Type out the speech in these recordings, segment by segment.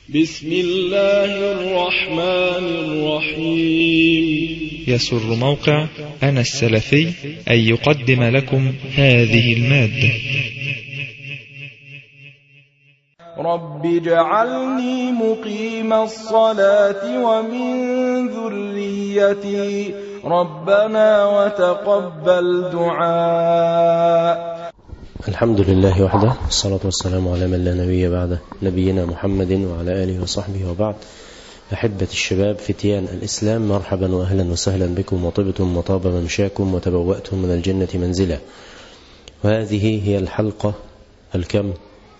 بسم الله الرحمن الرحيم يسر موقع أنا السلفي أن يقدم لكم هذه المادة رب اجعلني مقيم الصلاة ومن ذريتي ربنا وتقبل دعاء الحمد لله وحده والصلاة والسلام على من لا نبي بعده نبينا محمد وعلى آله وصحبه وبعد أحبة الشباب فتيان الإسلام مرحبا وأهلا وسهلا بكم وطبتم وطاب ممشاكم وتبوأتم من الجنة منزلا وهذه هي الحلقة الكم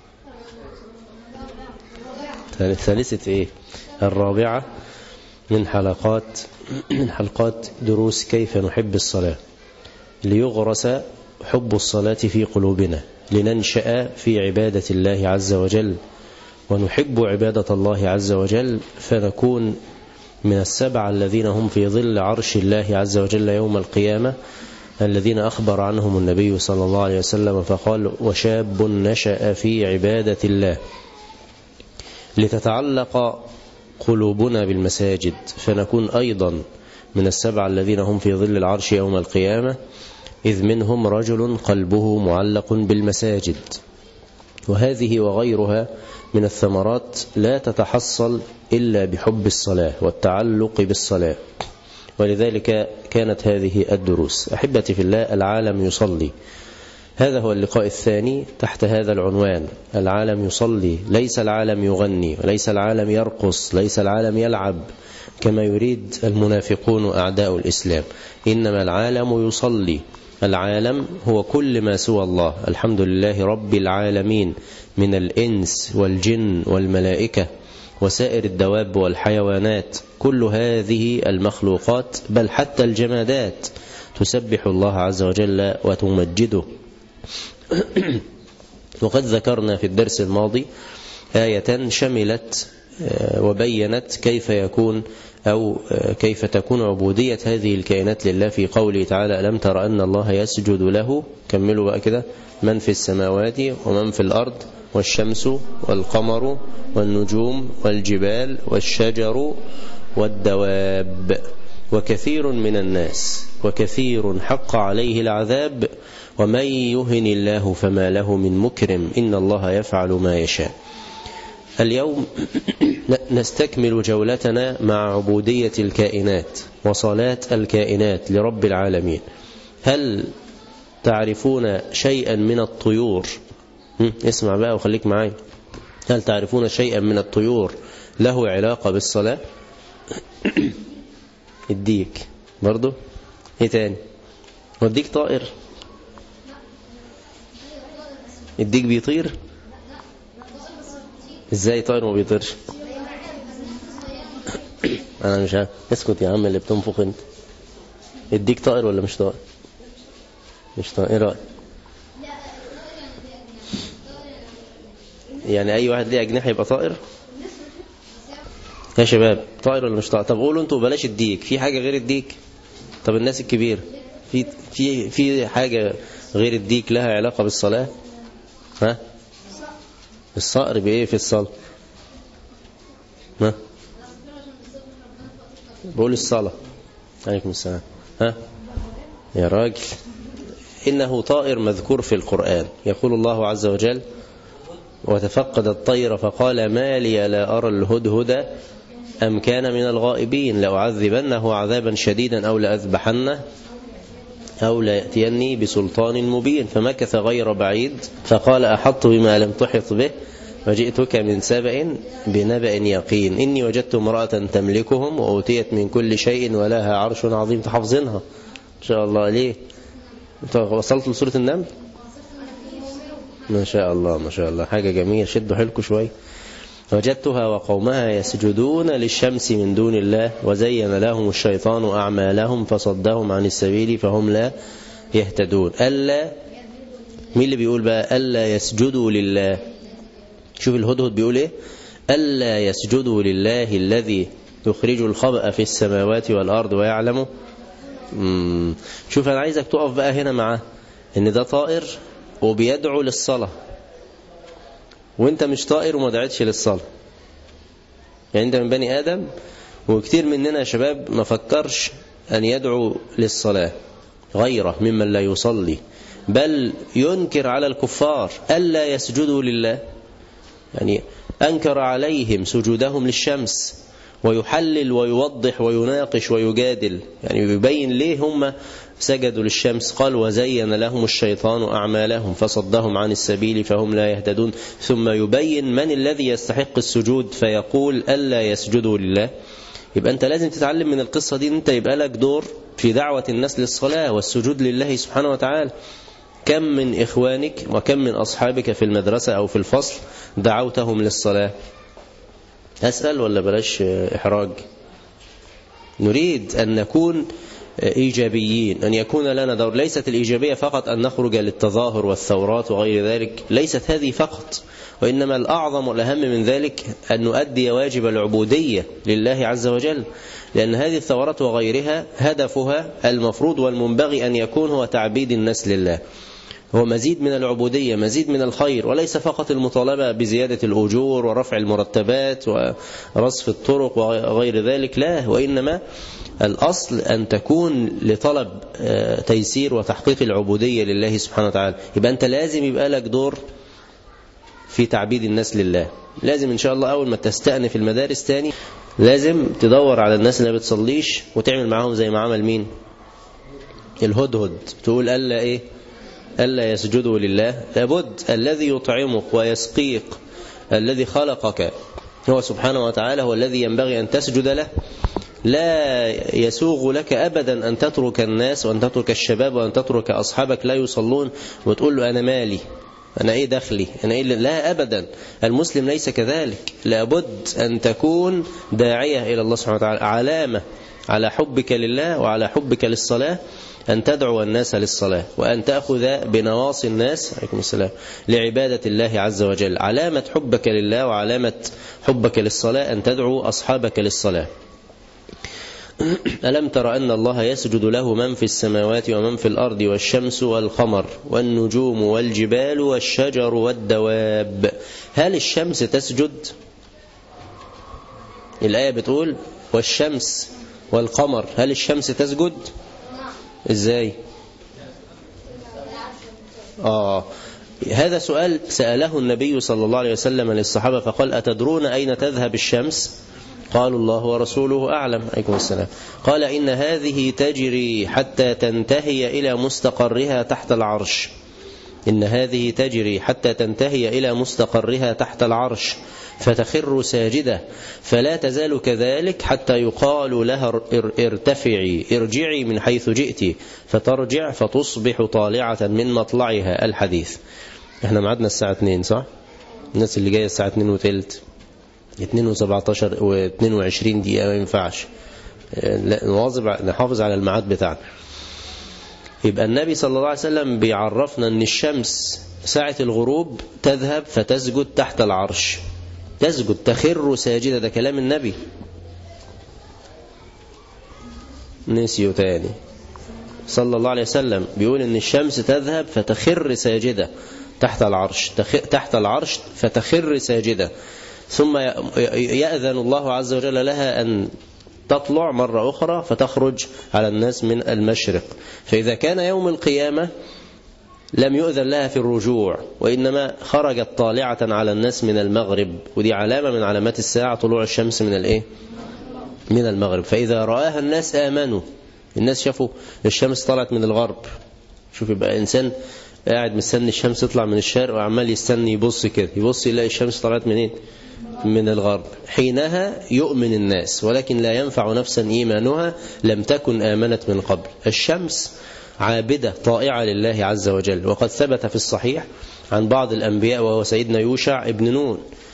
الثالثة إيه الرابعة من حلقات من حلقات دروس كيف نحب الصلاة ليغرس حب الصلاة في قلوبنا لننشأ في عبادة الله عز وجل ونحب عبادة الله عز وجل فنكون من السبعة الذين هم في ظل عرش الله عز وجل يوم القيامة الذين أخبر عنهم النبي صلى الله عليه وسلم فقال وشاب نشأ في عبادة الله لتتعلق قلوبنا بالمساجد فنكون أيضا من السبعة الذين هم في ظل العرش يوم القيامة إذ منهم رجل قلبه معلق بالمساجد وهذه وغيرها من الثمرات لا تتحصل إلا بحب الصلاة والتعلق بالصلاة ولذلك كانت هذه الدروس أحبتي في الله العالم يصلي هذا هو اللقاء الثاني تحت هذا العنوان العالم يصلي ليس العالم يغني وليس العالم يرقص ليس العالم يلعب كما يريد المنافقون أعداء الإسلام إنما العالم يصلي العالم هو كل ما سوى الله الحمد لله رب العالمين من الإنس والجن والملائكة وسائر الدواب والحيوانات كل هذه المخلوقات بل حتى الجمادات تسبح الله عز وجل وتمجده وقد ذكرنا في الدرس الماضي آية شملت وبينت كيف يكون أو كيف تكون عبودية هذه الكائنات لله في قوله تعالى ألم تر أن الله يسجد له كملوا بقى كده من في السماوات ومن في الأرض والشمس والقمر والنجوم والجبال والشجر والدواب وكثير من الناس وكثير حق عليه العذاب ومن يهن الله فما له من مكرم إن الله يفعل ما يشاء اليوم نستكمل جولتنا مع عبودية الكائنات وصلاة الكائنات لرب العالمين هل تعرفون شيئا من الطيور اسمع بقى وخليك معايا هل تعرفون شيئا من الطيور له علاقة بالصلاة الديك برضو ايه تاني والديك طائر الديك بيطير ازاي طائر ما بيطيرش انا مش عارف اسكت يا عم اللي بتنفخ انت الديك طائر ولا مش طائر مش طائر ايه رايك يعني اي واحد ليه اجنحه يبقى طائر يا شباب طائر ولا مش طائر طب قولوا انتوا بلاش الديك في حاجه غير الديك طب الناس الكبيره في في في حاجه غير الديك لها علاقه بالصلاه ها الصقر بايه في الصلاه ها بقول الصلاه عليكم السلام ها يا راجل إنه طائر مذكور في القرآن يقول الله عز وجل وتفقد الطير فقال ما لي لا أرى الهدهد أم كان من الغائبين لأعذبنه عذابا شديدا أو لأذبحنه أو ليأتيني بسلطان مبين فمكث غير بعيد فقال أحط بما لم تحط به وجئتك من سبأ بنبأ يقين إني وجدت امرأة تملكهم وأوتيت من كل شيء ولها عرش عظيم تحفظنها إن شاء الله ليه وصلت لسورة النمل ما شاء الله ما شاء الله حاجة جميلة شدوا حيلكم شوي وجدتها وقومها يسجدون للشمس من دون الله وزين لهم الشيطان أعمالهم فصدهم عن السبيل فهم لا يهتدون ألا مين اللي بيقول بقى ألا يسجدوا لله شوف الهدهد بيقول ايه ألا يسجدوا لله الذي يخرج الخبأ في السماوات والأرض ويعلم مم. شوف أنا عايزك تقف بقى هنا معاه إن ده طائر وبيدعو للصلاة وانت مش طائر وما دعيتش للصلاة يعني أنت من بني آدم وكتير مننا يا شباب ما فكرش أن يدعو للصلاة غيره ممن لا يصلي بل ينكر على الكفار ألا يسجدوا لله يعني أنكر عليهم سجودهم للشمس ويحلل ويوضح ويناقش ويجادل يعني يبين ليه هم سجدوا للشمس قال وزين لهم الشيطان أعمالهم فصدهم عن السبيل فهم لا يهتدون ثم يبين من الذي يستحق السجود فيقول ألا يسجدوا لله يبقى أنت لازم تتعلم من القصة دي أنت يبقى لك دور في دعوة الناس للصلاة والسجود لله سبحانه وتعالى كم من إخوانك وكم من أصحابك في المدرسة أو في الفصل دعوتهم للصلاة أسأل ولا بلاش إحراج نريد أن نكون إيجابيين أن يكون لنا دور ليست الإيجابية فقط أن نخرج للتظاهر والثورات وغير ذلك ليست هذه فقط وإنما الأعظم والأهم من ذلك أن نؤدي واجب العبودية لله عز وجل لأن هذه الثورات وغيرها هدفها المفروض والمنبغي أن يكون هو تعبيد الناس لله هو مزيد من العبودية مزيد من الخير وليس فقط المطالبة بزيادة الأجور ورفع المرتبات ورصف الطرق وغير ذلك لا وإنما الأصل أن تكون لطلب تيسير وتحقيق العبودية لله سبحانه وتعالى يبقى أنت لازم يبقى لك دور في تعبيد الناس لله لازم إن شاء الله أول ما تستأنف المدارس تاني لازم تدور على الناس اللي بتصليش وتعمل معاهم زي ما عمل مين الهدهد تقول ألا إيه ألا يسجدوا لله لابد الذي يطعمك ويسقيك الذي خلقك هو سبحانه وتعالى هو الذي ينبغي أن تسجد له لا يسوغ لك أبدا أن تترك الناس وأن تترك الشباب وأن تترك أصحابك لا يصلون وتقول له أنا مالي أنا إيه دخلي أنا إيه لا أبدا المسلم ليس كذلك لابد أن تكون داعية إلى الله سبحانه وتعالى علامة على حبك لله وعلى حبك للصلاة أن تدعو الناس للصلاة وأن تأخذ بنواصي الناس عليكم السلام لعبادة الله عز وجل علامة حبك لله وعلامة حبك للصلاة أن تدعو أصحابك للصلاة ألم تر أن الله يسجد له من في السماوات ومن في الأرض والشمس والقمر والنجوم والجبال والشجر والدواب هل الشمس تسجد الآية بتقول والشمس والقمر هل الشمس تسجد ازاي آه هذا سؤال سأله النبي صلى الله عليه وسلم للصحابة فقال أتدرون أين تذهب الشمس قالوا الله ورسوله أعلم عليكم السلام قال إن هذه تجري حتى تنتهي إلى مستقرها تحت العرش إن هذه تجري حتى تنتهي إلى مستقرها تحت العرش فتخر ساجدة فلا تزال كذلك حتى يقال لها ارتفعي ارجعي من حيث جئت فترجع فتصبح طالعة من مطلعها الحديث احنا معدنا الساعة 2 صح؟ الناس اللي جاية الساعة 2 وتلت 2 و17 و22 دقيقة ما ينفعش نواظب نحافظ على الميعاد بتاعنا يبقى النبي صلى الله عليه وسلم بيعرفنا ان الشمس ساعة الغروب تذهب فتسجد تحت العرش تسجد تخر ساجدة ده كلام النبي نسيوا تاني صلى الله عليه وسلم بيقول ان الشمس تذهب فتخر ساجدة تحت العرش تحت العرش فتخر ساجدة ثم يأذن الله عز وجل لها أن تطلع مرة أخرى فتخرج على الناس من المشرق فإذا كان يوم القيامة لم يؤذن لها في الرجوع وإنما خرجت طالعة على الناس من المغرب ودي علامة من علامات الساعة طلوع الشمس من الإيه؟ من المغرب فإذا رآها الناس آمنوا الناس شافوا الشمس طلعت من الغرب شوف يبقى إنسان قاعد مستني الشمس تطلع من الشرق وعمال يستني يبص كده يبص يلاقي الشمس طلعت منين من الغرب حينها يؤمن الناس ولكن لا ينفع نفسا إيمانها لم تكن آمنت من قبل الشمس عابدة طائعة لله عز وجل وقد ثبت في الصحيح عن بعض الأنبياء وهو سيدنا يوشع ابن نون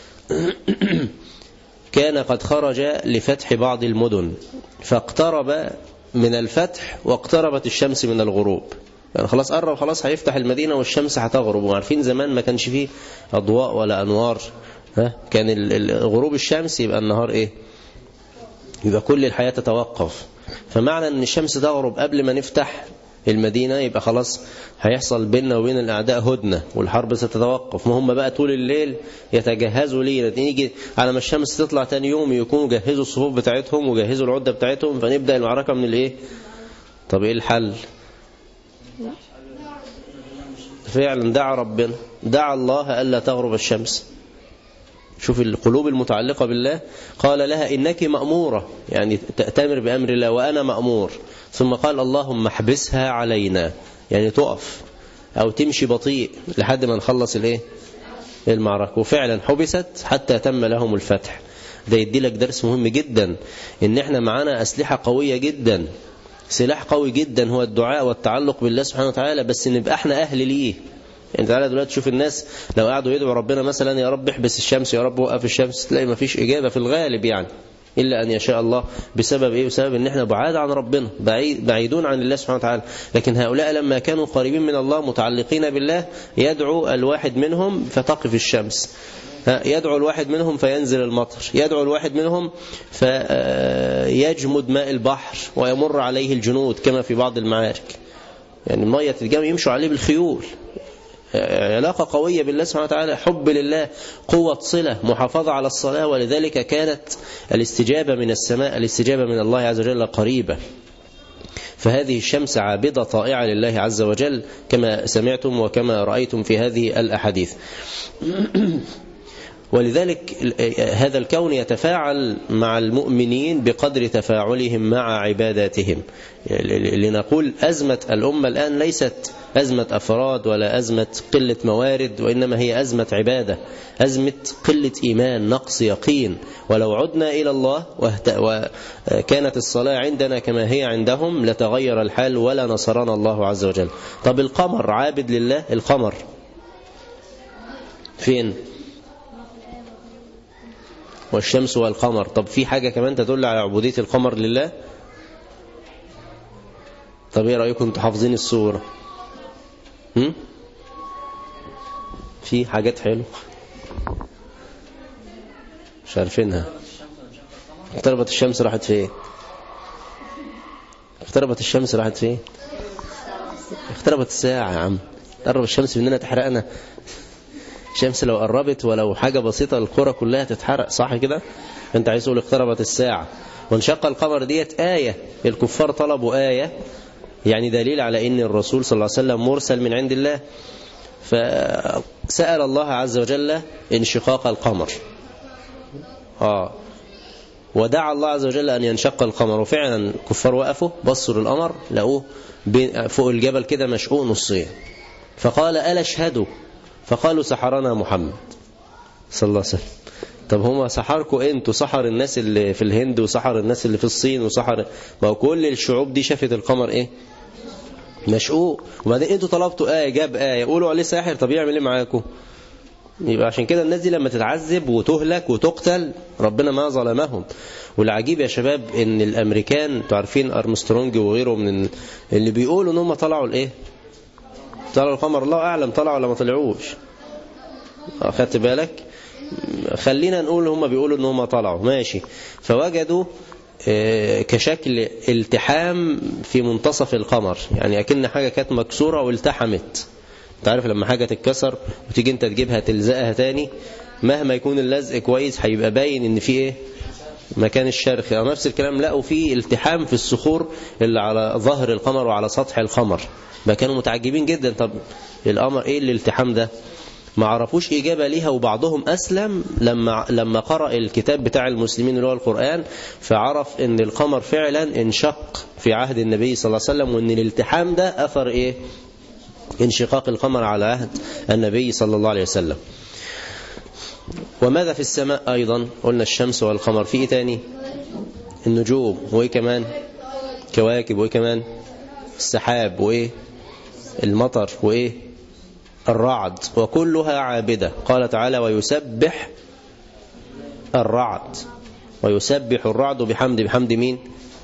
كان قد خرج لفتح بعض المدن فاقترب من الفتح واقتربت الشمس من الغروب يعني خلاص قرب خلاص هيفتح المدينة والشمس هتغرب وعارفين زمان ما كانش فيه أضواء ولا أنوار ها كان غروب الشمس يبقى النهار إيه يبقى كل الحياة تتوقف فمعنى أن الشمس تغرب قبل ما نفتح المدينة يبقى خلاص هيحصل بيننا وبين الأعداء هدنة والحرب ستتوقف ما هم بقى طول الليل يتجهزوا لينا نيجي على ما الشمس تطلع تاني يوم يكونوا جهزوا الصفوف بتاعتهم وجهزوا العدة بتاعتهم فنبدأ المعركة من الايه طب ايه الحل فعلا دعا ربنا دعا الله ألا تغرب الشمس شوف القلوب المتعلقة بالله قال لها إنك مأمورة يعني تأتمر بأمر الله وأنا مأمور ثم قال اللهم احبسها علينا يعني تقف أو تمشي بطيء لحد ما نخلص الايه المعركة وفعلا حبست حتى تم لهم الفتح ده يدي لك درس مهم جدا ان احنا معانا أسلحة قوية جدا سلاح قوي جدا هو الدعاء والتعلق بالله سبحانه وتعالى بس نبقى احنا أهل ليه يعني تعالى دلوقتي تشوف الناس لو قعدوا يدعوا ربنا مثلا يا رب احبس الشمس يا رب وقف الشمس تلاقي ما فيش إجابة في الغالب يعني إلا أن يشاء الله بسبب إيه بسبب أن احنا بعاد عن ربنا بعيد بعيدون عن الله سبحانه وتعالى لكن هؤلاء لما كانوا قريبين من الله متعلقين بالله يدعو الواحد منهم فتقف الشمس يدعو الواحد منهم فينزل المطر يدعو الواحد منهم فيجمد ماء البحر ويمر عليه الجنود كما في بعض المعارك يعني المية تتجمع يمشوا عليه بالخيول علاقة قوية بالله سبحانه وتعالى حب لله قوة صلة محافظة على الصلاة ولذلك كانت الاستجابة من السماء الاستجابة من الله عز وجل قريبة فهذه الشمس عابدة طائعة لله عز وجل كما سمعتم وكما رأيتم في هذه الأحاديث ولذلك هذا الكون يتفاعل مع المؤمنين بقدر تفاعلهم مع عباداتهم لنقول أزمة الأمة الآن ليست أزمة أفراد ولا أزمة قلة موارد وإنما هي أزمة عبادة أزمة قلة إيمان نقص يقين ولو عدنا إلى الله وكانت الصلاة عندنا كما هي عندهم لتغير الحال ولا نصرنا الله عز وجل طب القمر عابد لله القمر فين والشمس والقمر طب في حاجة كمان تدل على عبودية القمر لله طب ايه رأيكم انتوا حافظين السورة هم؟ في حاجات حلوة مش عارفينها اقتربت الشمس راحت فين اقتربت الشمس راحت فين اقتربت الساعة يا عم تقرب الشمس مننا تحرقنا الشمس لو قربت ولو حاجة بسيطة القرى كلها تتحرق صح كده انت عايز تقول اقتربت الساعة وانشق القمر ديت آية الكفار طلبوا آية يعني دليل على ان الرسول صلى الله عليه وسلم مرسل من عند الله فسأل الله عز وجل انشقاق القمر آه ودعا الله عز وجل أن ينشق القمر وفعلا الكفار وقفوا بصوا للقمر لقوه فوق الجبل كده مشقوق نصين فقال ألا اشهدوا فقالوا سحرنا محمد صلى الله عليه وسلم طب هما سحركم انتوا سحر الناس اللي في الهند وسحر الناس اللي في الصين وسحر ما هو كل الشعوب دي شافت القمر ايه مشقوق وبعدين انتوا طلبتوا آية جاب آية قولوا عليه ساحر طب يعمل ايه معاكم يبقى عشان كده الناس دي لما تتعذب وتهلك وتقتل ربنا ما ظلمهم والعجيب يا شباب ان الامريكان انتوا عارفين ارمسترونج وغيره من اللي بيقولوا ان هم طلعوا الايه طلعوا القمر الله اعلم طلعوا ولا ما طلعوش اخدت بالك خلينا نقول هم بيقولوا ان هم طلعوا ماشي فوجدوا كشكل التحام في منتصف القمر يعني اكن حاجة كانت مكسورة والتحمت انت عارف لما حاجة تتكسر وتيجي انت تجيبها تلزقها تاني مهما يكون اللزق كويس هيبقى باين ان في ايه مكان الشرخ او نفس الكلام لقوا في التحام في الصخور اللي على ظهر القمر وعلى سطح القمر بقى كانوا متعجبين جدا طب القمر ايه الالتحام ده ما عرفوش إجابة ليها وبعضهم أسلم لما لما قرأ الكتاب بتاع المسلمين اللي هو القرآن فعرف أن القمر فعلا انشق في عهد النبي صلى الله عليه وسلم وأن الالتحام ده أثر إيه انشقاق القمر على عهد النبي صلى الله عليه وسلم وماذا في السماء أيضا قلنا الشمس والقمر في إيه تاني النجوم وإيه كمان كواكب وإيه كمان السحاب وإيه المطر وإيه الرعد وكلها عابدة قال تعالى ويسبح الرعد ويسبح الرعد بحمد بحمد مين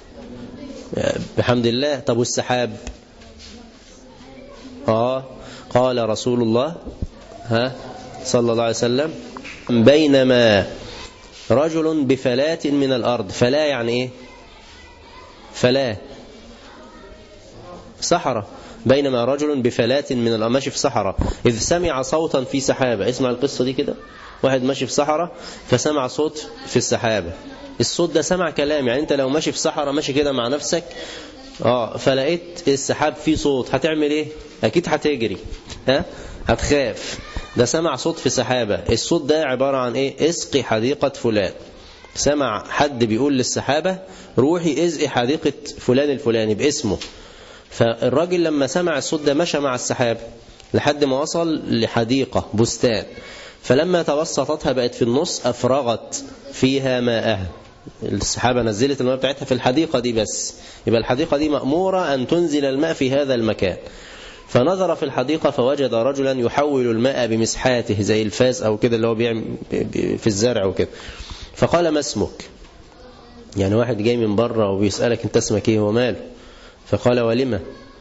بحمد الله طب والسحاب آه قال رسول الله ها صلى الله عليه وسلم بينما رجل بفلاة من الأرض فلا يعني إيه فلا صحراء بينما رجل بفلاة من الأرض ماشي في صحراء إذ سمع صوتا في سحابة اسمع القصة دي كده واحد ماشي في صحراء فسمع صوت في السحابة الصوت ده سمع كلام يعني انت لو ماشي في صحراء ماشي كده مع نفسك اه فلقيت السحاب فيه صوت هتعمل ايه اكيد هتجري ها هتخاف ده سمع صوت في سحابة الصوت ده عبارة عن ايه اسقي حديقة فلان سمع حد بيقول للسحابة روحي ازقي حديقة فلان الفلاني باسمه فالراجل لما سمع الصوت ده مشى مع السحابة لحد ما وصل لحديقة بستان فلما توسطتها بقت في النص أفرغت فيها ماءها السحابة نزلت الماء بتاعتها في الحديقة دي بس يبقى الحديقة دي مأمورة أن تنزل الماء في هذا المكان فنظر في الحديقة فوجد رجلا يحول الماء بمسحاته زي الفاس أو كده اللي هو بيعمل في الزرع وكده فقال ما اسمك يعني واحد جاي من بره وبيسألك انت اسمك ايه وماله فقال ولما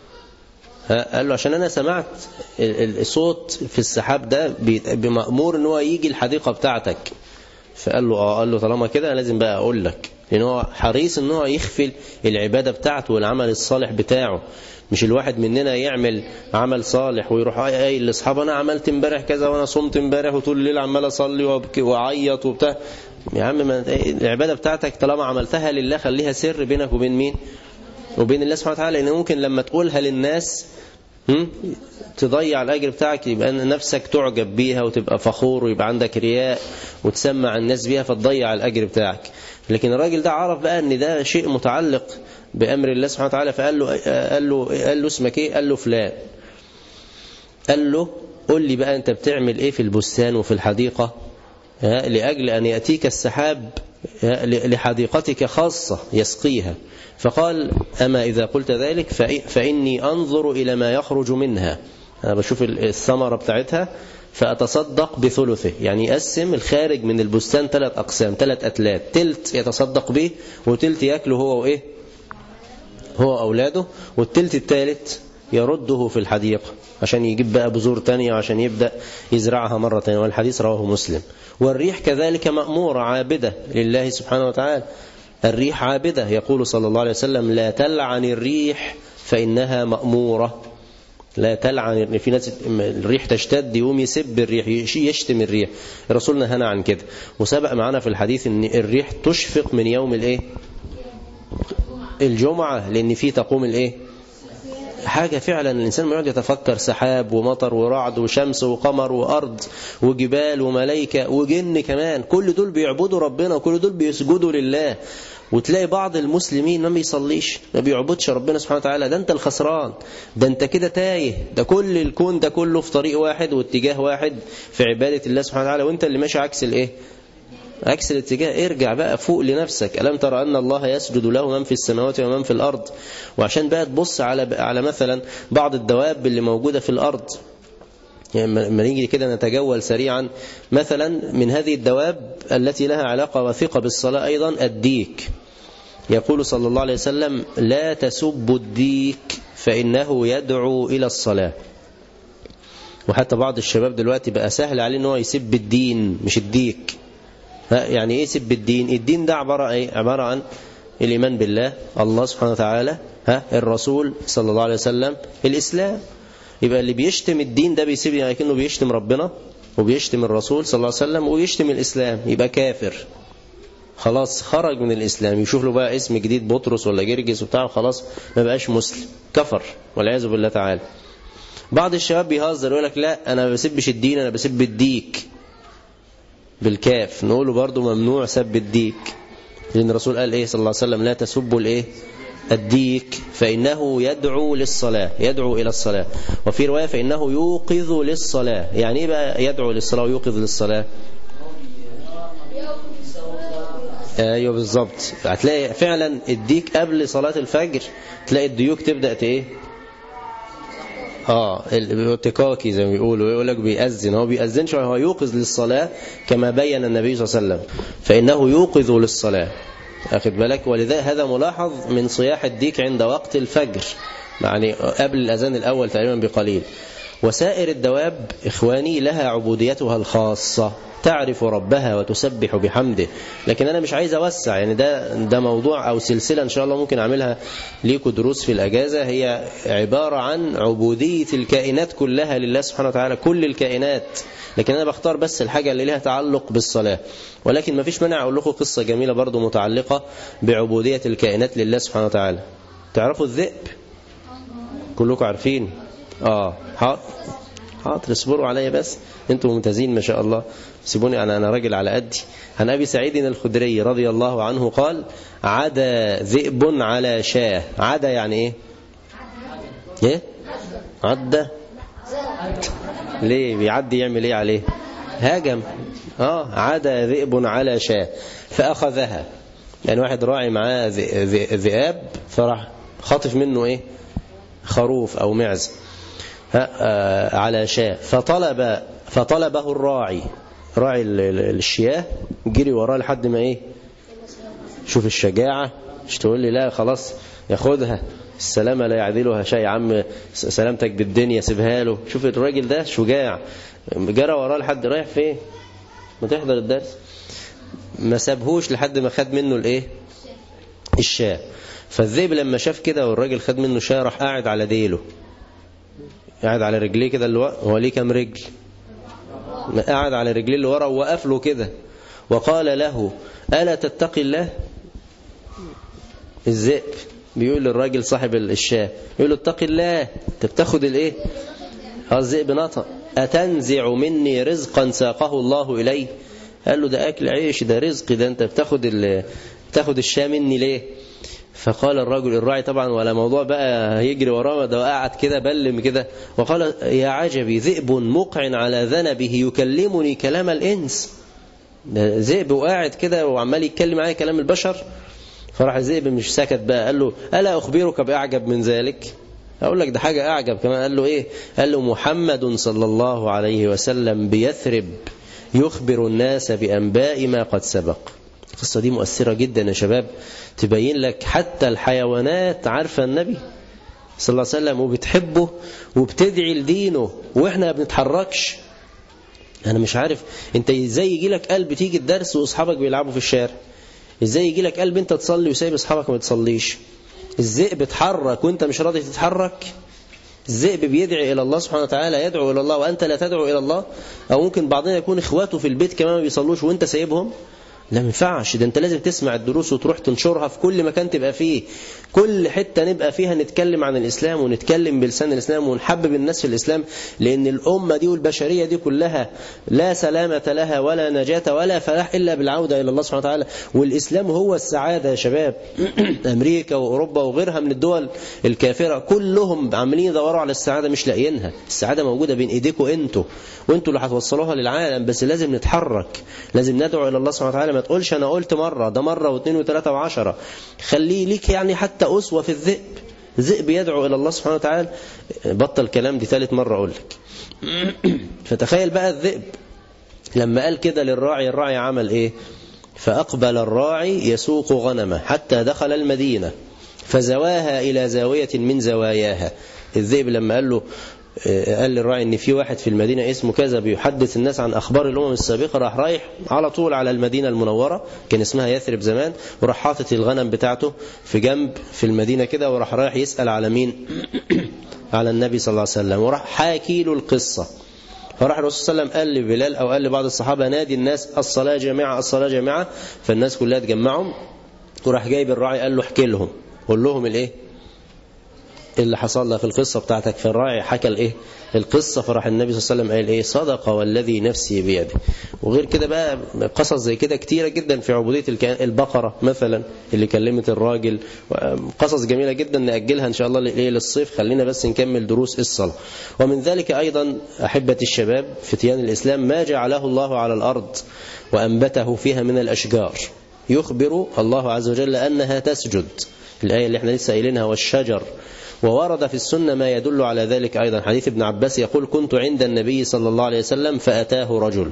قال له عشان انا سمعت الصوت في السحاب ده بمأمور ان هو يجي الحديقة بتاعتك فقال له اه قال له طالما كده انا لازم بقى اقول لك لان هو حريص ان هو يخفي العبادة بتاعته والعمل الصالح بتاعه مش الواحد مننا يعمل عمل صالح ويروح قايل لاصحابه انا عملت امبارح كذا وانا صمت امبارح وطول الليل عمال اصلي وابكي واعيط وبتاع يا عم ما العباده بتاعتك طالما عملتها لله خليها سر بينك وبين مين وبين الله سبحانه وتعالى لان ممكن لما تقولها للناس تضيع الأجر بتاعك يبقى نفسك تعجب بيها وتبقى فخور ويبقى عندك رياء وتسمع الناس بيها فتضيع الأجر بتاعك لكن الراجل ده عرف بقى ان ده شيء متعلق بأمر الله سبحانه وتعالى فقال له قال له قال له اسمك ايه قال له فلان قال له قل لي بقى انت بتعمل ايه في البستان وفي الحديقة لأجل أن يأتيك السحاب لحديقتك خاصة يسقيها فقال أما إذا قلت ذلك فإني أنظر إلى ما يخرج منها أنا بشوف الثمرة بتاعتها فأتصدق بثلثه يعني يقسم الخارج من البستان ثلاث أقسام ثلاث أتلات تلت يتصدق به وتلت يأكله هو وإيه هو أولاده والتلت الثالث يرده في الحديقة عشان يجيب بقى بذور تانية عشان يبدأ يزرعها مرة تانية والحديث رواه مسلم والريح كذلك مأمورة عابدة لله سبحانه وتعالى الريح عابدة يقول صلى الله عليه وسلم لا تلعن الريح فإنها مأمورة لا تلعن في ناس الريح تشتد يقوم يسب الريح يشتم الريح الرسول نهانا عن كده وسبق معنا في الحديث ان الريح تشفق من يوم الايه الجمعة لان فيه تقوم الايه حاجة فعلا الإنسان ما يقعد يتفكر سحاب ومطر ورعد وشمس وقمر وأرض وجبال وملائكة وجن كمان كل دول بيعبدوا ربنا وكل دول بيسجدوا لله وتلاقي بعض المسلمين ما بيصليش ما بيعبدش ربنا سبحانه وتعالى ده انت الخسران ده انت كده تايه ده كل الكون ده كله في طريق واحد واتجاه واحد في عبادة الله سبحانه وتعالى وانت اللي ماشي عكس الايه عكس الاتجاه ارجع بقى فوق لنفسك ألم ترى أن الله يسجد له من في السماوات ومن في الأرض وعشان بقى تبص على على مثلا بعض الدواب اللي موجودة في الأرض يعني لما نيجي كده نتجول سريعا مثلا من هذه الدواب التي لها علاقة وثيقة بالصلاة أيضا الديك يقول صلى الله عليه وسلم لا تسبوا الديك فإنه يدعو إلى الصلاة وحتى بعض الشباب دلوقتي بقى سهل عليه ان هو يسب الدين مش الديك يعني ايه سب الدين الدين ده عبارة ايه عبارة عن الإيمان بالله الله سبحانه وتعالى ها الرسول صلى الله عليه وسلم الإسلام يبقى اللي بيشتم الدين ده بيسيب يعني كأنه بيشتم ربنا وبيشتم الرسول صلى الله عليه وسلم ويشتم الإسلام يبقى كافر خلاص خرج من الإسلام يشوف له بقى اسم جديد بطرس ولا جرجس وبتاع خلاص ما بقاش مسلم كفر والعياذ بالله تعالى بعض الشباب بيهزر يقول لك لا أنا ما بسبش الدين أنا بسب الديك بالكاف نقوله برضو ممنوع سب الديك لأن الرسول قال إيه صلى الله عليه وسلم لا تسبوا الإيه الديك فإنه يدعو للصلاة يدعو إلى الصلاة وفي رواية فإنه يوقظ للصلاة يعني إيه بقى يدعو للصلاة ويوقظ للصلاة ايوه بالظبط هتلاقي فعلا الديك قبل صلاة الفجر تلاقي الديوك تبدأ ايه اه التكاكي زي ما بيقولوا يقول لك بيأذن هو بيأذنش هو يوقظ للصلاة كما بين النبي صلى الله عليه وسلم فإنه يوقظ للصلاة أخذ بالك ولذا هذا ملاحظ من صياح الديك عند وقت الفجر يعني قبل الأذان الأول تقريبا بقليل وسائر الدواب إخواني لها عبوديتها الخاصة تعرف ربها وتسبح بحمده لكن أنا مش عايز أوسع يعني ده, ده موضوع أو سلسلة إن شاء الله ممكن أعملها ليكوا دروس في الأجازة هي عبارة عن عبودية الكائنات كلها لله سبحانه وتعالى كل الكائنات لكن أنا بختار بس الحاجة اللي لها تعلق بالصلاة ولكن ما فيش مانع أقول لكم قصة جميلة برضو متعلقة بعبودية الكائنات لله سبحانه وتعالى تعرفوا الذئب كلكم عارفين آه حاضر حاضر اصبروا عليا بس انتم ممتازين ما شاء الله سيبوني انا انا راجل على قدي عن ابي سعيد الخدري رضي الله عنه قال عدا ذئب على شاه عدا يعني ايه ايه عدى ليه بيعدي يعمل ايه عليه هاجم اه عدا ذئب على شاه فاخذها يعني واحد راعي معاه ذئاب فراح خاطف منه ايه خروف او معز على شاة فطلب فطلبه الراعي راعي الشياه جري وراه لحد ما ايه شوف الشجاعة مش تقول لي لا خلاص ياخدها السلامة لا يعدلها شيء يا عم سلامتك بالدنيا سيبها له شوف الراجل ده شجاع جرى وراه لحد رايح فين ما تحضر الدرس ما سابهوش لحد ما خد منه الايه الشاه فالذئب لما شاف كده والراجل خد منه شاه راح قاعد على ديله قاعد على رجليه كده اللي ورا هو ليه كام رجل قاعد على رجليه اللي ورا ووقف له كده وقال له ألا تتقي الله الذئب بيقول للراجل صاحب الشاه يقول له اتقي الله انت بتاخد الايه الذئب نطق أتنزع مني رزقا ساقه الله إلي قال له ده أكل عيش ده رزق ده انت بتاخد بتاخد الشاه مني ليه فقال الرجل الراعي طبعا ولا موضوع بقى هيجري وراه ده قاعد كده بلم كده وقال يا عجبي ذئب مقع على ذنبه يكلمني كلام الإنس ده ذئب وقاعد كده وعمال يتكلم معايا كلام البشر فراح الذئب مش سكت بقى قال له ألا أخبرك بأعجب من ذلك أقول لك ده حاجة أعجب كمان قال له إيه قال له محمد صلى الله عليه وسلم بيثرب يخبر الناس بأنباء ما قد سبق القصة دي مؤثرة جدا يا شباب تبين لك حتى الحيوانات عارفة النبي صلى الله عليه وسلم وبتحبه وبتدعي لدينه واحنا ما بنتحركش انا مش عارف انت ازاي يجي لك قلب تيجي الدرس واصحابك بيلعبوا في الشارع ازاي يجي لك قلب انت تصلي وسايب اصحابك ما تصليش الذئب بيتحرك وانت مش راضي تتحرك الذئب بيدعي إلى الله سبحانه وتعالى يدعو إلى الله وأنت لا تدعو إلى الله أو ممكن بعضنا يكون إخواته في البيت كمان ما بيصلوش وأنت سايبهم لا ما ينفعش ده انت لازم تسمع الدروس وتروح تنشرها في كل مكان تبقى فيه كل حتة نبقى فيها نتكلم عن الإسلام ونتكلم بلسان الإسلام ونحبب الناس في الإسلام لأن الأمة دي والبشرية دي كلها لا سلامة لها ولا نجاة ولا فلاح إلا بالعودة إلى الله سبحانه وتعالى والإسلام هو السعادة يا شباب أمريكا وأوروبا وغيرها من الدول الكافرة كلهم عاملين يدوروا على السعادة مش لاقيينها السعادة موجودة بين إيديكم أنتوا وأنتوا اللي هتوصلوها للعالم بس لازم نتحرك لازم ندعو إلى الله سبحانه وتعالى ما تقولش أنا قلت مرة ده مرة واثنين وثلاثة وعشرة خليه ليك يعني حتى أسوة في الذئب ذئب يدعو إلى الله سبحانه وتعالى بطل كلام دي ثالث مرة أقول لك فتخيل بقى الذئب لما قال كده للراعي الراعي عمل إيه فأقبل الراعي يسوق غنمه حتى دخل المدينة فزواها إلى زاوية من زواياها الذئب لما قال له قال للراعي ان في واحد في المدينة اسمه كذا بيحدث الناس عن اخبار الامم السابقة راح رايح على طول على المدينة المنورة كان اسمها يثرب زمان وراح حاطط الغنم بتاعته في جنب في المدينة كده وراح رايح يسأل على مين على النبي صلى الله عليه وسلم وراح حاكي له القصة فراح الرسول صلى الله عليه وسلم قال لبلال او قال لبعض الصحابة نادي الناس الصلاة جامعة الصلاة جامعة فالناس كلها تجمعهم وراح جايب الراعي قال له احكي لهم قول لهم الايه اللي حصل لك في القصة بتاعتك فالراعي حكى الايه القصة فراح النبي صلى الله عليه وسلم قال ايه صدق والذي نفسي بيده وغير كده بقى قصص زي كده كتيرة جدا في عبودية الكائن البقرة مثلا اللي كلمت الراجل قصص جميلة جدا نأجلها ان شاء الله للصيف خلينا بس نكمل دروس الصلاة ومن ذلك ايضا احبة الشباب فتيان الاسلام ما جعله الله على الارض وانبته فيها من الاشجار يخبر الله عز وجل انها تسجد الآية اللي احنا لسه قايلينها والشجر وورد في السنة ما يدل على ذلك أيضا حديث ابن عباس يقول كنت عند النبي صلى الله عليه وسلم فأتاه رجل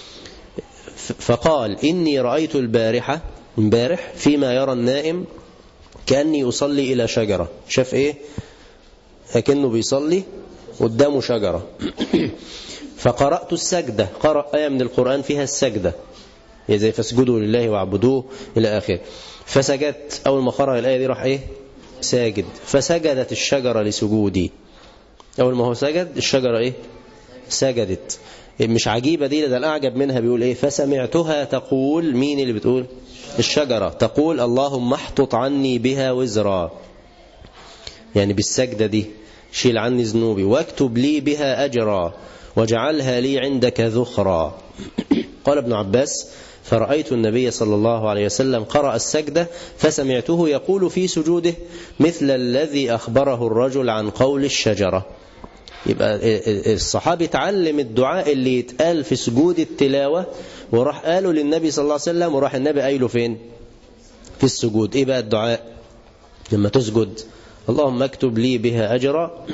فقال إني رأيت البارحة امبارح فيما يرى النائم كأني أصلي إلى شجرة شاف إيه أكنه بيصلي قدامه شجرة فقرأت السجدة قرأ آية من القرآن فيها السجدة زي فاسجدوا لله واعبدوه إلى آخر فسجدت أول ما قرأ الآية دي راح إيه ساجد فسجدت الشجرة لسجودي أول ما هو سجد الشجرة إيه سجدت مش عجيبة دي ده الأعجب منها بيقول إيه فسمعتها تقول مين اللي بتقول الشجرة تقول اللهم احطط عني بها وزرا يعني بالسجدة دي شيل عني ذنوبي واكتب لي بها أجرا واجعلها لي عندك ذخرا قال ابن عباس فرأيت النبي صلى الله عليه وسلم قرأ السجدة فسمعته يقول في سجوده مثل الذي أخبره الرجل عن قول الشجرة يبقى الصحابي تعلم الدعاء اللي يتقال في سجود التلاوة وراح قاله للنبي صلى الله عليه وسلم وراح النبي قايله فين في السجود ايه بقى الدعاء لما تسجد اللهم اكتب لي بها أجرا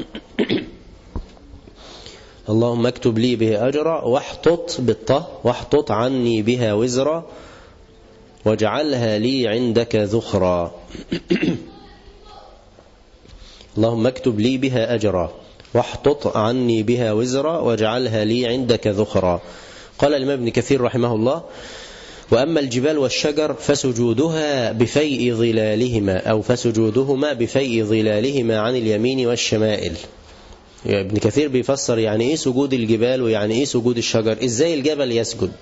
اللهم اكتب لي بها أجرا واحطط بالطه واحطط عني بها وزرا واجعلها لي عندك ذخرا اللهم اكتب لي بها أجرا واحطط عني بها وزرا واجعلها لي عندك ذخرا قال الإمام ابن كثير رحمه الله وأما الجبال والشجر فسجودها بفيء ظلالهما أو فسجودهما بفيء ظلالهما عن اليمين والشمائل يعني ابن كثير بيفسر يعني ايه سجود الجبال ويعني ايه سجود الشجر ازاي الجبل يسجد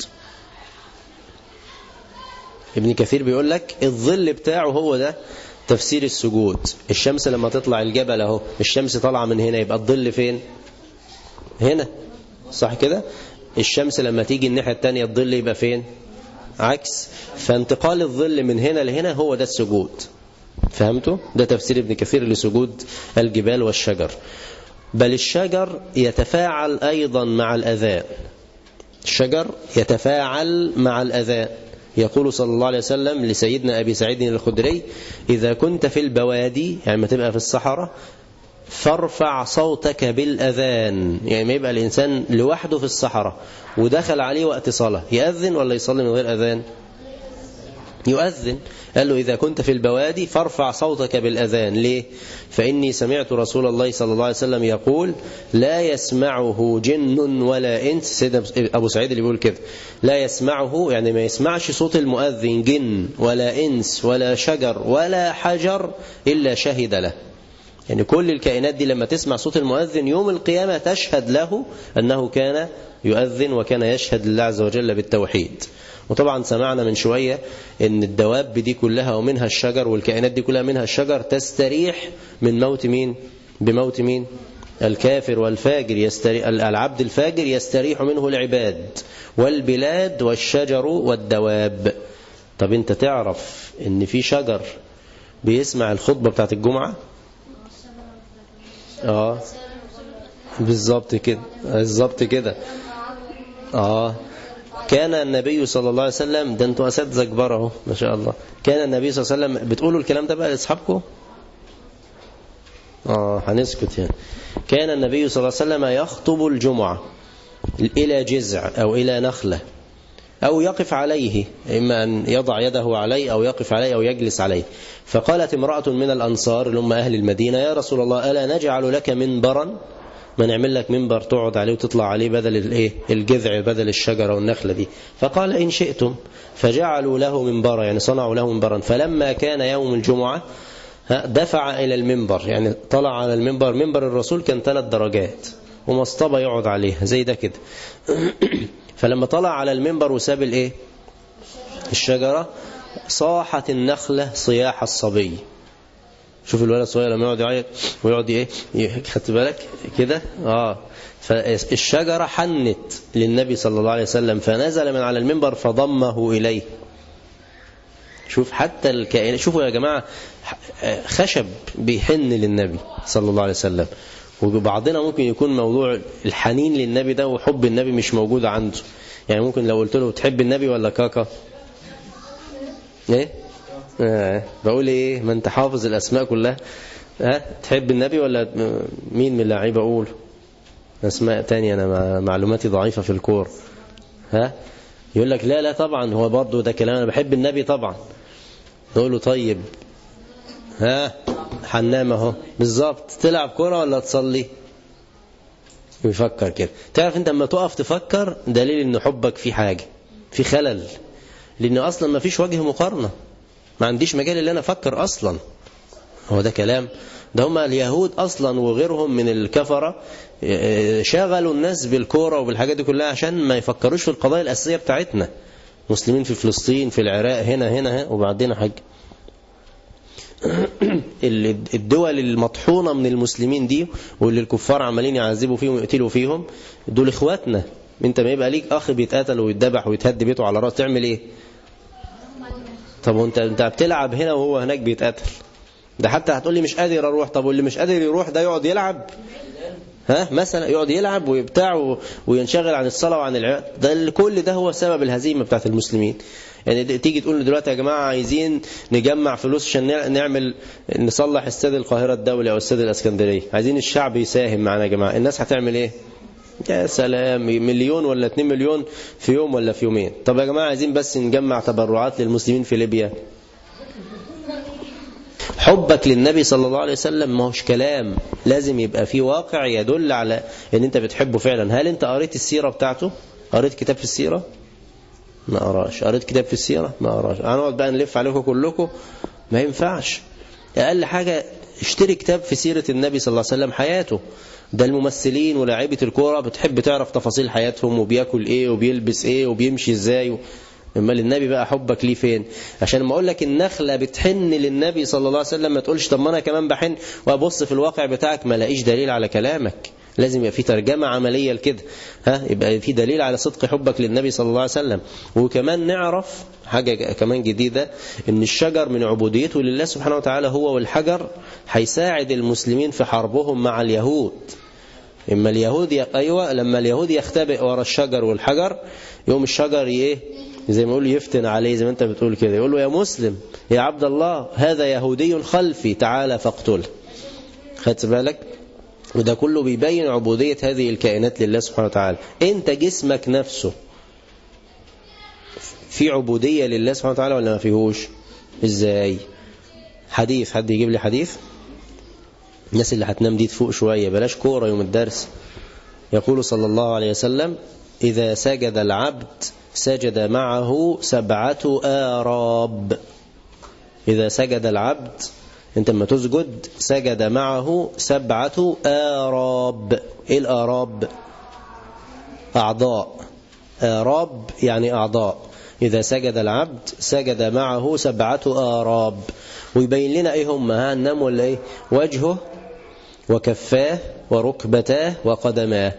ابن كثير بيقول لك الظل بتاعه هو ده تفسير السجود الشمس لما تطلع الجبل اهو الشمس طالعه من هنا يبقى الظل فين هنا صح كده الشمس لما تيجي الناحيه الثانيه الظل يبقى فين عكس فانتقال الظل من هنا لهنا هو ده السجود فهمتوا ده تفسير ابن كثير لسجود الجبال والشجر بل الشجر يتفاعل أيضا مع الأذان الشجر يتفاعل مع الأذان يقول صلى الله عليه وسلم لسيدنا أبي سعيد الخدري إذا كنت في البوادي يعني ما تبقى في الصحراء فارفع صوتك بالأذان يعني ما يبقى الإنسان لوحده في الصحراء ودخل عليه وقت صلاة يأذن ولا يصلي من غير أذان يؤذن قال له إذا كنت في البوادي فارفع صوتك بالأذان ليه فإني سمعت رسول الله صلى الله عليه وسلم يقول لا يسمعه جن ولا إنس سيدنا أبو سعيد اللي بيقول كده لا يسمعه يعني ما يسمعش صوت المؤذن جن ولا إنس ولا شجر ولا حجر إلا شهد له يعني كل الكائنات دي لما تسمع صوت المؤذن يوم القيامة تشهد له أنه كان يؤذن وكان يشهد لله عز وجل بالتوحيد وطبعا سمعنا من شوية ان الدواب دي كلها ومنها الشجر والكائنات دي كلها منها الشجر تستريح من موت مين بموت مين الكافر والفاجر يستريح العبد الفاجر يستريح منه العباد والبلاد والشجر والدواب طب انت تعرف ان في شجر بيسمع الخطبة بتاعت الجمعة اه بالظبط كده بالظبط كده اه كان النبي صلى الله عليه وسلم ده انتوا اساتذه كبار اهو ما شاء الله كان النبي صلى الله عليه وسلم بتقولوا الكلام ده بقى لاصحابكم اه هنسكت يعني كان النبي صلى الله عليه وسلم يخطب الجمعه الى جذع او الى نخله أو يقف عليه إما أن يضع يده عليه أو يقف عليه أو يجلس عليه فقالت امرأة من الأنصار اللي هم أهل المدينة يا رسول الله ألا نجعل لك منبرا ما نعمل لك منبر تقعد عليه وتطلع عليه بدل الايه الجذع بدل الشجرة والنخلة دي فقال إن شئتم فجعلوا له منبرا يعني صنعوا له منبرا فلما كان يوم الجمعة دفع إلى المنبر يعني طلع على المنبر منبر الرسول كان ثلاث درجات ومصطبة يقعد عليها زي ده كده فلما طلع على المنبر وساب الايه الشجرة صاحت النخلة صياح الصبي شوف الولد الصغير لما يقعد يعيط ويقعد ايه خدت بالك كده اه فالشجرة حنت للنبي صلى الله عليه وسلم فنزل من على المنبر فضمه إليه شوف حتى الكائن شوفوا يا جماعة خشب بيحن للنبي صلى الله عليه وسلم وبعضنا ممكن يكون موضوع الحنين للنبي ده وحب النبي مش موجود عنده يعني ممكن لو قلت له تحب النبي ولا كاكا ايه آه. بقول ايه ما انت حافظ الاسماء كلها ها آه. تحب النبي ولا مين من اللعيبه اقول اسماء تانية انا معلوماتي ضعيفه في الكور ها يقول لك لا لا طبعا هو برضه ده كلام انا بحب النبي طبعا نقول له طيب ها حنام اهو بالظبط تلعب كرة ولا تصلي بيفكر كده تعرف انت لما تقف تفكر دليل ان حبك في حاجة في خلل لان اصلا ما فيش وجه مقارنة ما عنديش مجال اللي انا افكر اصلا هو ده كلام ده هم اليهود اصلا وغيرهم من الكفرة شغلوا الناس بالكورة وبالحاجات دي كلها عشان ما يفكروش في القضايا الاساسية بتاعتنا مسلمين في فلسطين في العراق هنا هنا, هنا وبعدين حاجة الدول المطحونة من المسلمين دي واللي الكفار عمالين يعذبوا فيهم ويقتلوا فيهم دول اخواتنا انت ما يبقى ليك اخ بيتقتل ويتذبح ويتهد بيته على راس تعمل ايه طب وانت انت بتلعب هنا وهو هناك بيتقتل ده حتى هتقول لي مش قادر اروح طب واللي مش قادر يروح ده يقعد يلعب ها مثلا يقعد يلعب ويبتاع وينشغل عن الصلاة وعن العبادة ده كل ده هو سبب الهزيمة بتاعت المسلمين يعني تيجي تقول دلوقتي يا جماعة عايزين نجمع فلوس عشان نعمل نصلح استاد القاهرة الدولي أو استاد الاسكندرية عايزين الشعب يساهم معنا يا جماعة الناس هتعمل ايه يا سلام مليون ولا 2 مليون في يوم ولا في يومين طب يا جماعة عايزين بس نجمع تبرعات للمسلمين في ليبيا حبك للنبي صلى الله عليه وسلم ما هوش كلام لازم يبقى في واقع يدل على ان انت بتحبه فعلا هل انت قريت السيرة بتاعته قريت كتاب في السيرة ما قراش قريت كتاب في السيرة ما قراش هنقعد بقى نلف عليكم كلكم ما ينفعش اقل حاجة اشتري كتاب في سيرة النبي صلى الله عليه وسلم حياته ده الممثلين ولاعيبة الكورة بتحب تعرف تفاصيل حياتهم وبياكل ايه وبيلبس ايه وبيمشي ازاي و... اما للنبي بقى حبك ليه فين عشان ما اقول لك النخله بتحن للنبي صلى الله عليه وسلم ما تقولش طب ما انا كمان بحن وابص في الواقع بتاعك ما لاقيش دليل على كلامك لازم يبقى في ترجمة عملية لكده ها يبقى في دليل على صدق حبك للنبي صلى الله عليه وسلم وكمان نعرف حاجة كمان جديدة ان الشجر من عبوديته لله سبحانه وتعالى هو والحجر هيساعد المسلمين في حربهم مع اليهود اما اليهود ي... ايوه لما اليهود يختبئ ورا الشجر والحجر يوم الشجر ايه زي ما يقول يفتن عليه زي ما انت بتقول كده يقول له يا مسلم يا عبد الله هذا يهودي خلفي تعالى فاقتله خدت بالك وده كله بيبين عبودية هذه الكائنات لله سبحانه وتعالى انت جسمك نفسه في عبودية لله سبحانه وتعالى ولا ما فيهوش ازاي حديث حد يجيب لي حديث الناس اللي هتنام دي تفوق شوية بلاش كورة يوم الدرس يقول صلى الله عليه وسلم إذا سجد العبد سجد معه سبعة آراب إذا سجد العبد انت لما تسجد سجد معه سبعة آراب ايه الآراب أعضاء آراب يعني أعضاء إذا سجد العبد سجد معه سبعة آراب ويبين لنا ايه هم ها النم ولا ايه وجهه وكفاه وركبتاه وقدماه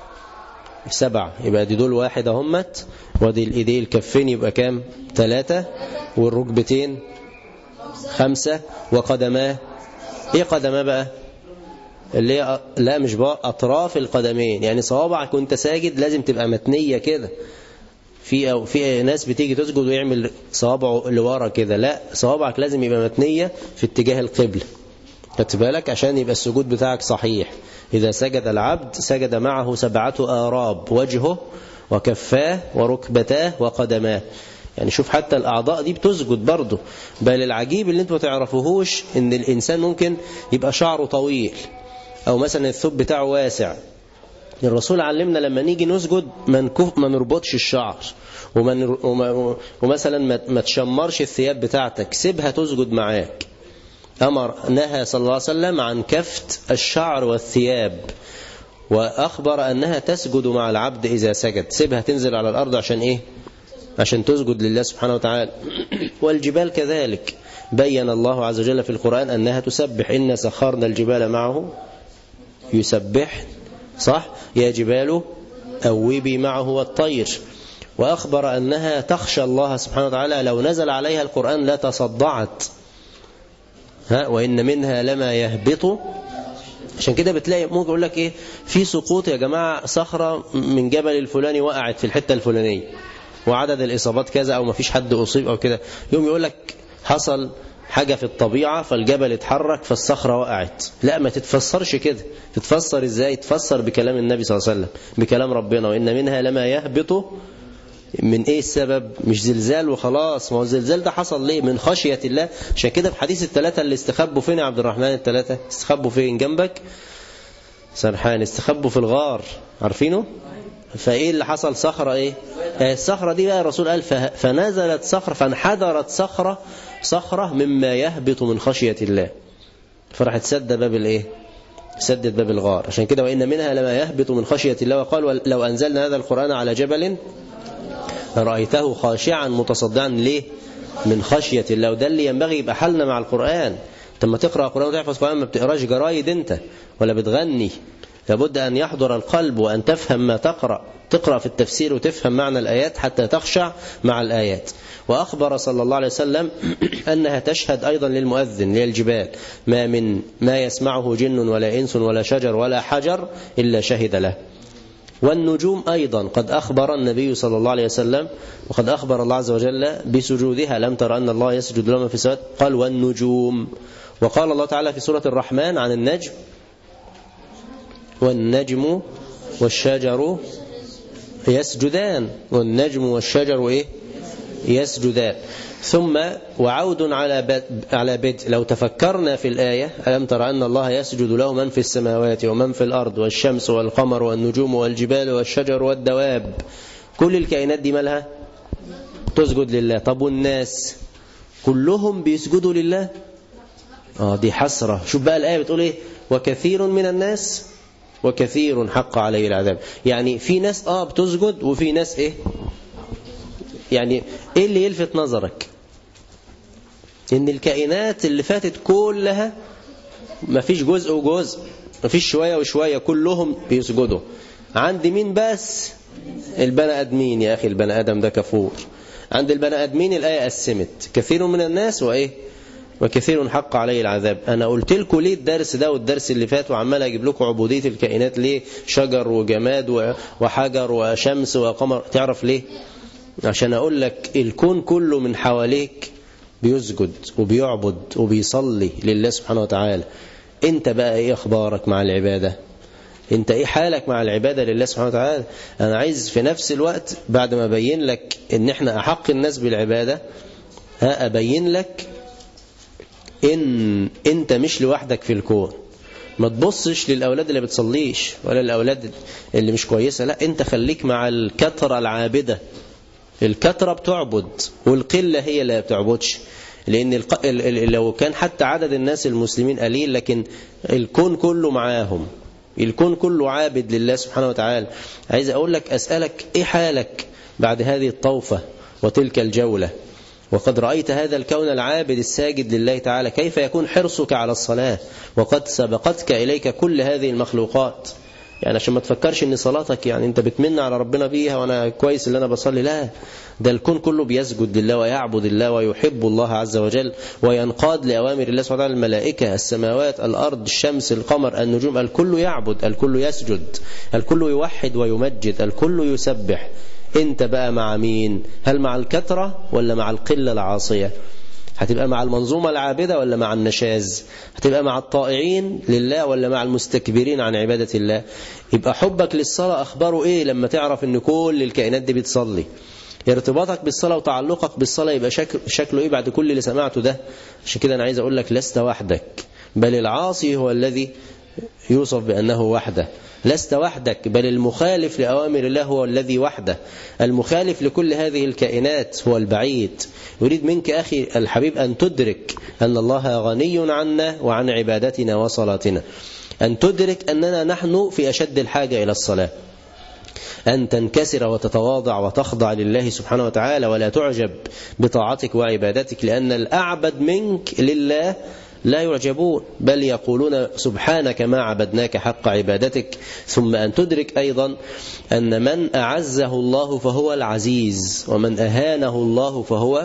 سبع يبقى دي دول واحد همت ودي الايديه الكفين يبقى كام ثلاثة والركبتين خمسة وقدماه ايه قدماه بقى اللي هي لا مش بقى اطراف القدمين يعني صوابعك وانت ساجد لازم تبقى متنية كده في أو في ناس بتيجي تسجد ويعمل صوابعه لورا كده لا صوابعك لازم يبقى متنية في اتجاه القبلة خدت بالك عشان يبقى السجود بتاعك صحيح إذا سجد العبد سجد معه سبعة آراب وجهه وكفاه وركبتاه وقدماه يعني شوف حتى الأعضاء دي بتسجد برضه بل العجيب اللي انتوا ما تعرفوهوش ان الإنسان ممكن يبقى شعره طويل أو مثلا الثوب بتاعه واسع الرسول علمنا لما نيجي نسجد ما ما نربطش الشعر وما ومثلا ما تشمرش الثياب بتاعتك سيبها تسجد معاك أمر نهى صلى الله عليه وسلم عن كفت الشعر والثياب وأخبر أنها تسجد مع العبد إذا سجد سيبها تنزل على الأرض عشان إيه عشان تسجد لله سبحانه وتعالى والجبال كذلك بين الله عز وجل في القرآن أنها تسبح إن سخرنا الجبال معه يسبح صح يا جبال أوبي معه والطير وأخبر أنها تخشى الله سبحانه وتعالى لو نزل عليها القرآن لا تصدعت ها وإن منها لما يهبط عشان كده بتلاقي ممكن يقول لك ايه في سقوط يا جماعة صخرة من جبل الفلاني وقعت في الحتة الفلانية وعدد الإصابات كذا أو ما فيش حد أصيب أو كده يوم يقول لك حصل حاجة في الطبيعة فالجبل اتحرك فالصخرة وقعت لا ما تتفسرش كده تتفسر ازاي تفسر بكلام النبي صلى الله عليه وسلم بكلام ربنا وإن منها لما يهبط من ايه السبب مش زلزال وخلاص ما هو الزلزال ده حصل ليه من خشية الله عشان كده في حديث الثلاثة اللي استخبوا فين يا عبد الرحمن الثلاثة استخبوا فين جنبك سرحان استخبوا في الغار عارفينه فايه اللي حصل صخرة ايه آه، الصخرة دي بقى الرسول قال فه- فنزلت صخرة فانحدرت صخرة صخرة مما يهبط من خشية الله فراحت سد باب الايه سدت باب الغار عشان كده وإن منها لما يهبط من خشية الله وقال لو أنزلنا هذا القرآن على جبل رأيته خاشعا متصدعا ليه من خشية الله وده اللي ينبغي يبقى حالنا مع القرآن انت لما تقرأ القرآن وتحفظ القرآن ما بتقراش جرايد انت ولا بتغني لابد أن يحضر القلب وأن تفهم ما تقرأ تقرأ في التفسير وتفهم معنى الآيات حتى تخشع مع الآيات وأخبر صلى الله عليه وسلم أنها تشهد أيضا للمؤذن للجبال ما من ما يسمعه جن ولا إنس ولا شجر ولا حجر إلا شهد له والنجوم أيضا قد أخبر النبي صلى الله عليه وسلم وقد أخبر الله عز وجل بسجودها لم تر أن الله يسجد لهم في السماوات قال والنجوم وقال الله تعالى في سورة الرحمن عن النجم والنجم والشجر يسجدان والنجم والشجر إيه يسجدان ثم وعود على بد على بدء لو تفكرنا في الآية ألم تر أن الله يسجد له من في السماوات ومن في الأرض والشمس والقمر والنجوم والجبال والشجر والدواب كل الكائنات دي مالها تسجد لله طب والناس كلهم بيسجدوا لله آه دي حسرة شوف بقى الآية بتقول إيه وكثير من الناس وكثير حق عليه العذاب يعني في ناس آه بتسجد وفي ناس إيه يعني إيه اللي يلفت نظرك إن الكائنات اللي فاتت كلها ما فيش جزء وجزء ما فيش شوية وشوية كلهم بيسجدوا عند مين بس البني آدمين يا أخي البني آدم ده كفور عند البني آدمين الآية قسمت كثير من الناس وإيه وكثير حق عليه العذاب أنا قلت لكم ليه الدرس ده والدرس اللي فات وعمال أجيب لكم عبودية الكائنات ليه شجر وجماد وحجر وشمس وقمر تعرف ليه عشان أقول لك الكون كله من حواليك بيسجد وبيعبد وبيصلي لله سبحانه وتعالى انت بقى ايه اخبارك مع العبادة انت ايه حالك مع العبادة لله سبحانه وتعالى انا عايز في نفس الوقت بعد ما ابين لك ان احنا احق الناس بالعبادة ها ابين لك ان انت مش لوحدك في الكون ما تبصش للاولاد اللي بتصليش ولا الاولاد اللي مش كويسة لا انت خليك مع الكثرة العابدة الكثرة بتعبد والقلة هي اللي بتعبدش لأن الق... لو كان حتى عدد الناس المسلمين قليل لكن الكون كله معاهم الكون كله عابد لله سبحانه وتعالى عايز أقول لك أسألك إيه حالك بعد هذه الطوفة وتلك الجولة وقد رأيت هذا الكون العابد الساجد لله تعالى كيف يكون حرصك على الصلاة وقد سبقتك إليك كل هذه المخلوقات يعني عشان ما تفكرش ان صلاتك يعني انت بتمن على ربنا بيها وانا كويس اللي انا بصلي لا ده الكون كله بيسجد لله ويعبد الله ويحب الله عز وجل وينقاد لأوامر الله سبحانه وتعالى الملائكة السماوات الأرض الشمس القمر النجوم الكل يعبد الكل يسجد الكل يوحد ويمجد الكل يسبح انت بقى مع مين هل مع الكثرة ولا مع القلة العاصية هتبقى مع المنظومة العابدة ولا مع النشاز هتبقى مع الطائعين لله ولا مع المستكبرين عن عبادة الله يبقى حبك للصلاة أخباره إيه لما تعرف أن كل الكائنات دي بتصلي ارتباطك بالصلاة وتعلقك بالصلاة يبقى شكل شكله إيه بعد كل اللي سمعته ده عشان كده أنا عايز أقول لك لست وحدك بل العاصي هو الذي يوصف بأنه وحده لست وحدك بل المخالف لأوامر الله هو الذي وحده المخالف لكل هذه الكائنات هو البعيد يريد منك أخي الحبيب أن تدرك أن الله غني عنا وعن عبادتنا وصلاتنا أن تدرك أننا نحن في أشد الحاجة إلى الصلاة أن تنكسر وتتواضع وتخضع لله سبحانه وتعالى ولا تعجب بطاعتك وعبادتك لأن الأعبد منك لله لا يعجبون بل يقولون سبحانك ما عبدناك حق عبادتك ثم أن تدرك أيضا أن من أعزه الله فهو العزيز ومن أهانه الله فهو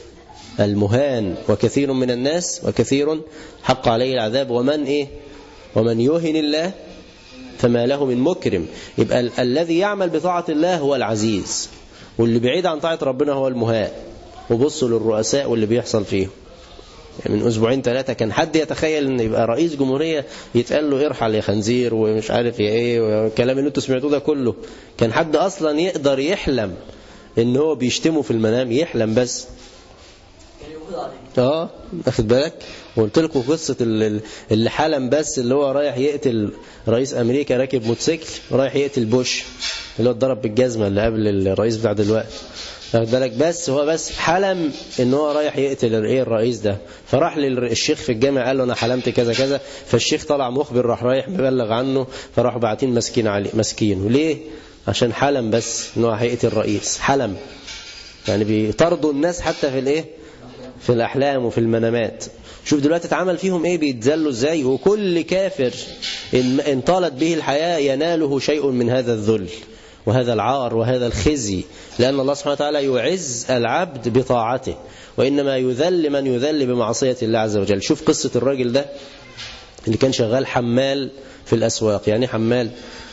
المهان وكثير من الناس وكثير حق عليه العذاب ومن إيه ومن يهن الله فما له من مكرم يبقى ال الذي يعمل بطاعة الله هو العزيز واللي بعيد عن طاعة ربنا هو المهان وبصوا للرؤساء واللي بيحصل فيهم يعني من أسبوعين ثلاثة كان حد يتخيل أن يبقى رئيس جمهورية يتقال له ارحل يا خنزير ومش عارف يا إيه والكلام اللي انتوا سمعتوه ده كله كان حد أصلا يقدر يحلم ان هو بيشتمه في المنام يحلم بس اه واخد بالك وقلت لكم قصة اللي حلم بس اللي هو رايح يقتل رئيس أمريكا راكب موتوسيكل رايح يقتل بوش اللي هو اتضرب بالجزمة اللي قبل الرئيس بتاع دلوقتي واخد بالك بس هو بس حلم ان هو رايح يقتل ايه الرئيس ده فراح للشيخ في الجامع قال له انا حلمت كذا كذا فالشيخ طلع مخبر راح رايح مبلغ عنه فراحوا باعتين مسكين عليه مسكين وليه عشان حلم بس ان هو هيقتل الرئيس حلم يعني بيطردوا الناس حتى في الايه في الاحلام وفي المنامات شوف دلوقتي اتعمل فيهم ايه بيتذلوا ازاي وكل كافر ان, إن طالت به الحياة يناله شيء من هذا الذل وهذا العار وهذا الخزي لأن الله سبحانه وتعالى يعز العبد بطاعته وإنما يذل من يذل بمعصية الله عز وجل شوف قصة الراجل ده اللي كان شغال حمال في الأسواق يعني حمال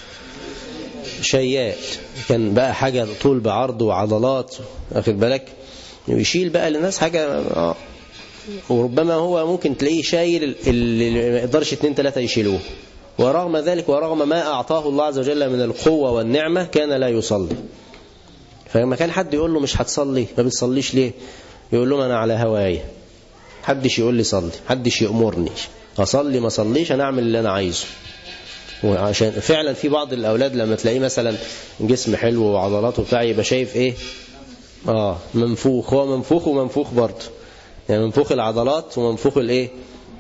شيال كان بقى حاجة طول بعرض وعضلات واخد بالك يشيل بقى للناس حاجة آه وربما هو ممكن تلاقيه شايل اللي ما يقدرش اتنين تلاتة يشيلوه ورغم ذلك ورغم ما أعطاه الله عز وجل من القوة والنعمة كان لا يصلي فلما كان حد يقول له مش هتصلي ما بتصليش ليه يقول له أنا على هواي حدش يقول لي صلي حدش يأمرني أصلي ما صليش أنا أعمل اللي أنا عايزه وعشان فعلا في بعض الأولاد لما تلاقيه مثلا جسم حلو وعضلاته بتاع يبقى شايف إيه آه منفوخ هو منفوخ ومنفوخ برضه يعني منفوخ العضلات ومنفوخ الإيه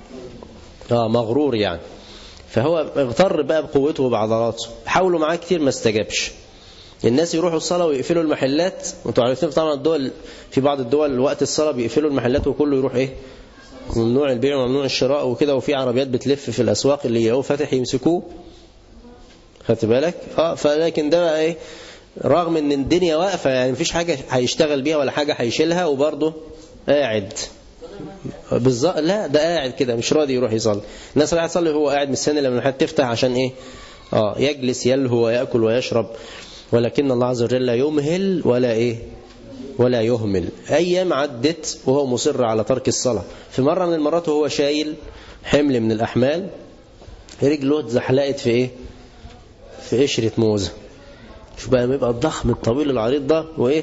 آه مغرور يعني فهو اغتر بقى بقوته وبعضلاته حاولوا معاه كتير ما استجابش الناس يروحوا الصلاة ويقفلوا المحلات وانتوا عارفين طبعا الدول في بعض الدول وقت الصلاة بيقفلوا المحلات وكله يروح ايه ممنوع البيع وممنوع الشراء وكده وفي عربيات بتلف في الأسواق اللي يلاقوه فاتح يمسكوه خدت بالك اه فلكن ده بقى ايه رغم ان الدنيا واقفة يعني مفيش حاجة هيشتغل بيها ولا حاجة هيشيلها وبرضه قاعد بالظبط لا ده قاعد كده مش راضي يروح يصلي الناس رايحه تصلي وهو قاعد مستني لما الحد تفتح عشان ايه اه يجلس يلهو ويأكل ويشرب ولكن الله عز وجل يمهل ولا ايه ولا يهمل ايام عدت وهو مصر على ترك الصلاة في مرة من المرات وهو شايل حمل من الأحمال رجله اتزحلقت في ايه في قشرة موزة شوف بقى ما يبقى الضخم الطويل العريض ده وايه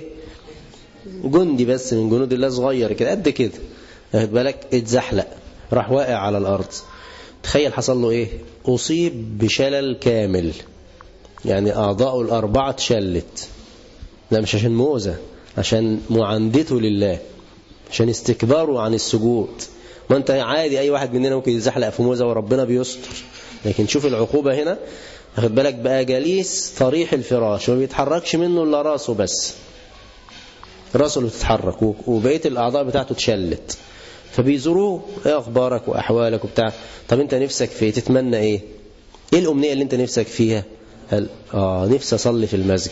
جندي بس من جنود الله صغير كده قد كده واخد بالك اتزحلق راح واقع على الأرض تخيل حصل له ايه أصيب بشلل كامل يعني أعضاءه الأربعة اتشلت لا مش عشان موزة عشان معاندته لله عشان استكباره عن السجود ما انت عادي أي واحد مننا ممكن يتزحلق في موزة وربنا بيستر لكن شوف العقوبة هنا واخد بالك بقى جليس طريح الفراش وما بيتحركش منه إلا راسه بس راسه اللي بتتحرك وبقية الأعضاء بتاعته اتشلت فبيزوروه ايه اخبارك واحوالك وبتاع طب انت نفسك في تتمنى ايه ايه الامنيه اللي انت نفسك فيها قال اه نفسي اصلي في المسجد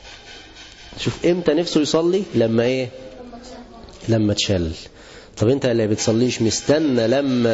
شوف امتى نفسه يصلي لما ايه لما تشل طب انت اللي بتصليش مستنى لما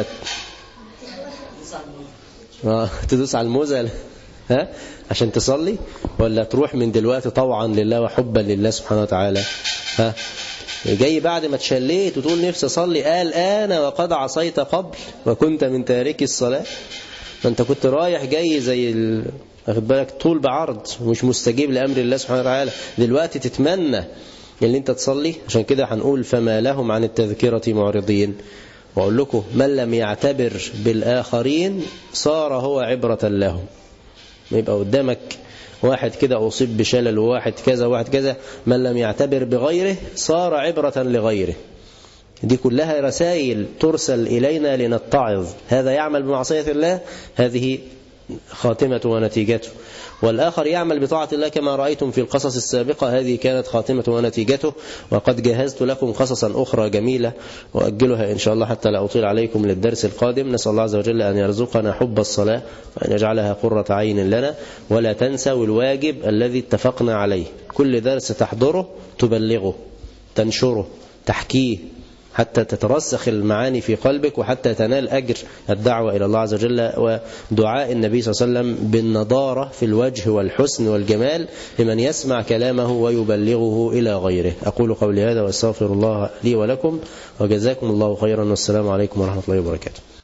اه تدوس على الموزه ها عشان تصلي ولا تروح من دلوقتي طوعا لله وحبا لله سبحانه وتعالى ها جاي بعد ما تشليت وتقول نفسي أصلي قال أنا وقد عصيت قبل وكنت من تارك الصلاة فأنت كنت رايح جاي زي ال... واخد بالك طول بعرض ومش مستجيب لأمر الله سبحانه وتعالى دلوقتي تتمنى اللي انت تصلي عشان كده هنقول فما لهم عن التذكرة معرضين وأقول لكم من لم يعتبر بالآخرين صار هو عبرة لهم ما يبقى قدامك واحد كده أصيب بشلل وواحد كذا وواحد كذا من لم يعتبر بغيره صار عبرة لغيره دي كلها رسائل ترسل إلينا لنتعظ هذا يعمل بمعصية الله هذه خاتمة ونتيجته والآخر يعمل بطاعة الله كما رأيتم في القصص السابقة هذه كانت خاتمة ونتيجته وقد جهزت لكم قصصا أخرى جميلة وأجلها إن شاء الله حتى لا أطيل عليكم للدرس القادم نسأل الله عز وجل أن يرزقنا حب الصلاة وأن يجعلها قرة عين لنا ولا تنسوا الواجب الذي اتفقنا عليه كل درس تحضره تبلغه تنشره تحكيه حتى تترسخ المعاني في قلبك وحتى تنال أجر الدعوة إلى الله عز وجل ودعاء النبي صلى الله عليه وسلم بالنضارة في الوجه والحسن والجمال لمن يسمع كلامه ويبلغه إلى غيره أقول قولي هذا وأستغفر الله لي ولكم وجزاكم الله خيرا والسلام عليكم ورحمة الله وبركاته